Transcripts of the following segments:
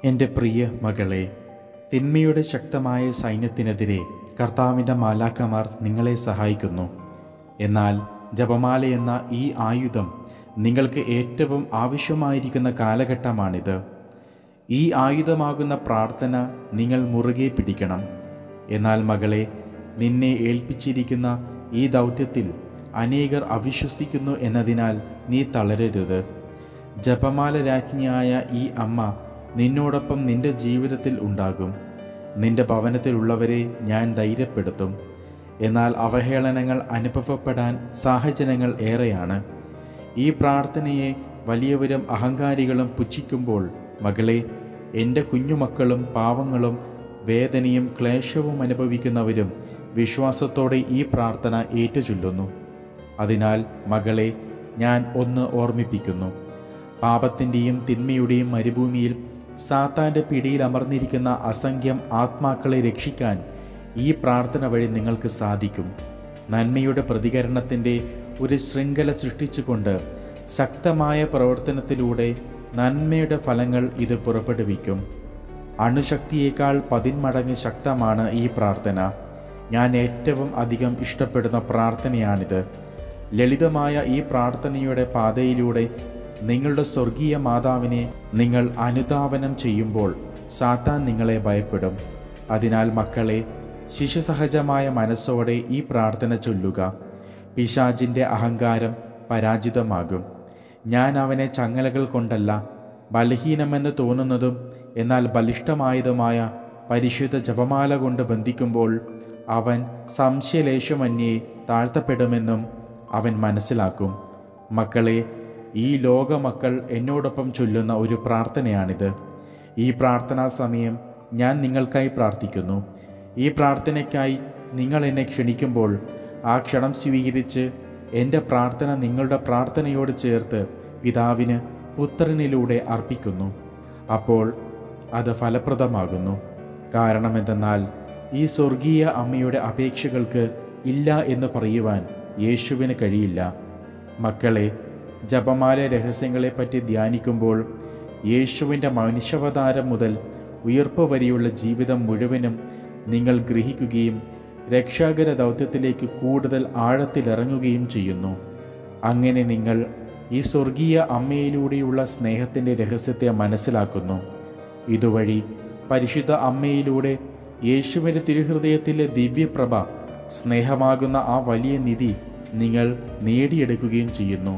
എൻ്റെ പ്രിയ മകളെ തിന്മയുടെ ശക്തമായ സൈന്യത്തിനെതിരെ കർത്താവിൻ്റെ മാലാക്കമാർ നിങ്ങളെ സഹായിക്കുന്നു എന്നാൽ ജപമാല എന്ന ഈ ആയുധം നിങ്ങൾക്ക് ഏറ്റവും ആവശ്യമായിരിക്കുന്ന കാലഘട്ടമാണിത് ഈ ആയുധമാകുന്ന പ്രാർത്ഥന നിങ്ങൾ മുറുകെ പിടിക്കണം എന്നാൽ മകളെ നിന്നെ ഏൽപ്പിച്ചിരിക്കുന്ന ഈ ദൗത്യത്തിൽ അനേകർ അവിശ്വസിക്കുന്നു എന്നതിനാൽ നീ തളരരുത് ജപമാല രാജ്ഞിയായ ഈ അമ്മ നിന്നോടൊപ്പം നിന്റെ ജീവിതത്തിൽ ഉണ്ടാകും നിന്റെ ഭവനത്തിലുള്ളവരെ ഞാൻ ധൈര്യപ്പെടുത്തും എന്നാൽ അവഹേളനങ്ങൾ അനുഭവപ്പെടാൻ സാഹചര്യങ്ങൾ ഏറെയാണ് ഈ പ്രാർത്ഥനയെ വലിയവരും അഹങ്കാരികളും പുച്ഛിക്കുമ്പോൾ മകളെ എൻ്റെ കുഞ്ഞുമക്കളും പാവങ്ങളും വേദനയും ക്ലേശവും അനുഭവിക്കുന്നവരും വിശ്വാസത്തോടെ ഈ പ്രാർത്ഥന ഏറ്റുചൊല്ലുന്നു അതിനാൽ മകളെ ഞാൻ ഒന്ന് ഓർമ്മിപ്പിക്കുന്നു പാപത്തിൻ്റെയും തിന്മയുടെയും മരുഭൂമിയിൽ സാത്താൻ്റെ പിടിയിൽ അമർന്നിരിക്കുന്ന അസംഖ്യം ആത്മാക്കളെ രക്ഷിക്കാൻ ഈ പ്രാർത്ഥന വഴി നിങ്ങൾക്ക് സാധിക്കും നന്മയുടെ പ്രതികരണത്തിൻ്റെ ഒരു ശൃംഖല സൃഷ്ടിച്ചുകൊണ്ട് ശക്തമായ പ്രവർത്തനത്തിലൂടെ നന്മയുടെ ഫലങ്ങൾ ഇത് പുറപ്പെടുവിക്കും അണുശക്തിയേക്കാൾ പതിന്മടങ്ങ് ശക്തമാണ് ഈ പ്രാർത്ഥന ഞാൻ ഏറ്റവും അധികം ഇഷ്ടപ്പെടുന്ന പ്രാർത്ഥനയാണിത് ലളിതമായ ഈ പ്രാർത്ഥനയുടെ പാതയിലൂടെ നിങ്ങളുടെ സ്വർഗീയ മാതാവിനെ നിങ്ങൾ അനുധാവനം ചെയ്യുമ്പോൾ സാത്താൻ നിങ്ങളെ ഭയപ്പെടും അതിനാൽ മക്കളെ ശിശുസഹജമായ മനസ്സോടെ ഈ പ്രാർത്ഥന ചൊല്ലുക പിശാജിൻ്റെ അഹങ്കാരം പരാജിതമാകും ഞാൻ അവനെ ചങ്ങലകൾ കൊണ്ടല്ല ബലഹീനമെന്ന് തോന്നുന്നതും എന്നാൽ ബലിഷ്ഠമായതുമായ പരിശുദ്ധ ജപമാല കൊണ്ട് ബന്ധിക്കുമ്പോൾ അവൻ സംശയലേശമന്യേ താഴ്ത്തപ്പെടുമെന്നും അവൻ മനസ്സിലാക്കും മക്കളെ ഈ ലോക മക്കൾ എന്നോടൊപ്പം ചൊല്ലുന്ന ഒരു പ്രാർത്ഥനയാണിത് ഈ പ്രാർത്ഥനാ സമയം ഞാൻ നിങ്ങൾക്കായി പ്രാർത്ഥിക്കുന്നു ഈ പ്രാർത്ഥനയ്ക്കായി നിങ്ങൾ എന്നെ ക്ഷണിക്കുമ്പോൾ ആ ക്ഷണം സ്വീകരിച്ച് എൻ്റെ പ്രാർത്ഥന നിങ്ങളുടെ പ്രാർത്ഥനയോട് ചേർത്ത് പിതാവിന് പുത്രനിലൂടെ അർപ്പിക്കുന്നു അപ്പോൾ അത് ഫലപ്രദമാകുന്നു കാരണമെന്തെന്നാൽ ഈ സ്വർഗീയ അമ്മയുടെ അപേക്ഷകൾക്ക് ഇല്ല എന്ന് പറയുവാൻ യേശുവിന് കഴിയില്ല മക്കളെ ജപമാല രഹസ്യങ്ങളെപ്പറ്റി ധ്യാനിക്കുമ്പോൾ യേശുവിൻ്റെ മനുഷ്യാവതാരം മുതൽ ഉയർപ്പ് വരെയുള്ള ജീവിതം മുഴുവനും നിങ്ങൾ ഗ്രഹിക്കുകയും രക്ഷാകര ദൗത്യത്തിലേക്ക് കൂടുതൽ ആഴത്തിലിറങ്ങുകയും ചെയ്യുന്നു അങ്ങനെ നിങ്ങൾ ഈ സ്വർഗീയ അമ്മയിലൂടെയുള്ള സ്നേഹത്തിൻ്റെ രഹസ്യത്തെ മനസ്സിലാക്കുന്നു ഇതുവഴി പരിശുദ്ധ അമ്മയിലൂടെ യേശുവിൻ്റെ തിരുഹൃദയത്തിലെ ദിവ്യപ്രഭ സ്നേഹമാകുന്ന ആ വലിയ നിധി നിങ്ങൾ നേടിയെടുക്കുകയും ചെയ്യുന്നു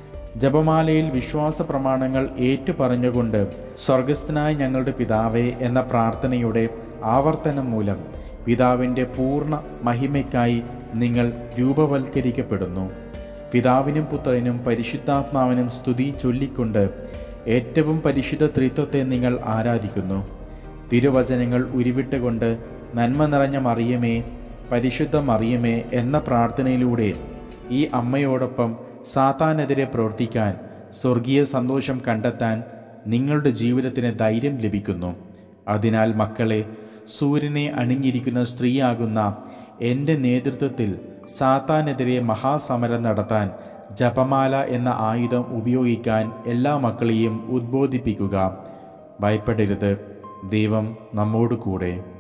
ജപമാലയിൽ വിശ്വാസ പ്രമാണങ്ങൾ ഏറ്റുപറഞ്ഞുകൊണ്ട് സ്വർഗസ്ഥനായ ഞങ്ങളുടെ പിതാവേ എന്ന പ്രാർത്ഥനയുടെ ആവർത്തനം മൂലം പിതാവിൻ്റെ പൂർണ്ണ മഹിമയ്ക്കായി നിങ്ങൾ രൂപവൽക്കരിക്കപ്പെടുന്നു പിതാവിനും പുത്രനും പരിശുദ്ധാത്മാവിനും സ്തുതി ചൊല്ലിക്കൊണ്ട് ഏറ്റവും പരിശുദ്ധ ത്രിത്വത്തെ നിങ്ങൾ ആരാധിക്കുന്നു തിരുവചനങ്ങൾ ഉരുവിട്ടുകൊണ്ട് നന്മ നിറഞ്ഞ മറിയമേ പരിശുദ്ധ മറിയമേ എന്ന പ്രാർത്ഥനയിലൂടെ ഈ അമ്മയോടൊപ്പം സാത്താനെതിരെ പ്രവർത്തിക്കാൻ സ്വർഗീയ സന്തോഷം കണ്ടെത്താൻ നിങ്ങളുടെ ജീവിതത്തിന് ധൈര്യം ലഭിക്കുന്നു അതിനാൽ മക്കളെ സൂര്യനെ അണിഞ്ഞിരിക്കുന്ന സ്ത്രീയാകുന്ന എൻ്റെ നേതൃത്വത്തിൽ സാത്താനെതിരെ മഹാസമരം നടത്താൻ ജപമാല എന്ന ആയുധം ഉപയോഗിക്കാൻ എല്ലാ മക്കളെയും ഉദ്ബോധിപ്പിക്കുക ഭയപ്പെടരുത് ദൈവം നമ്മോട് കൂടെ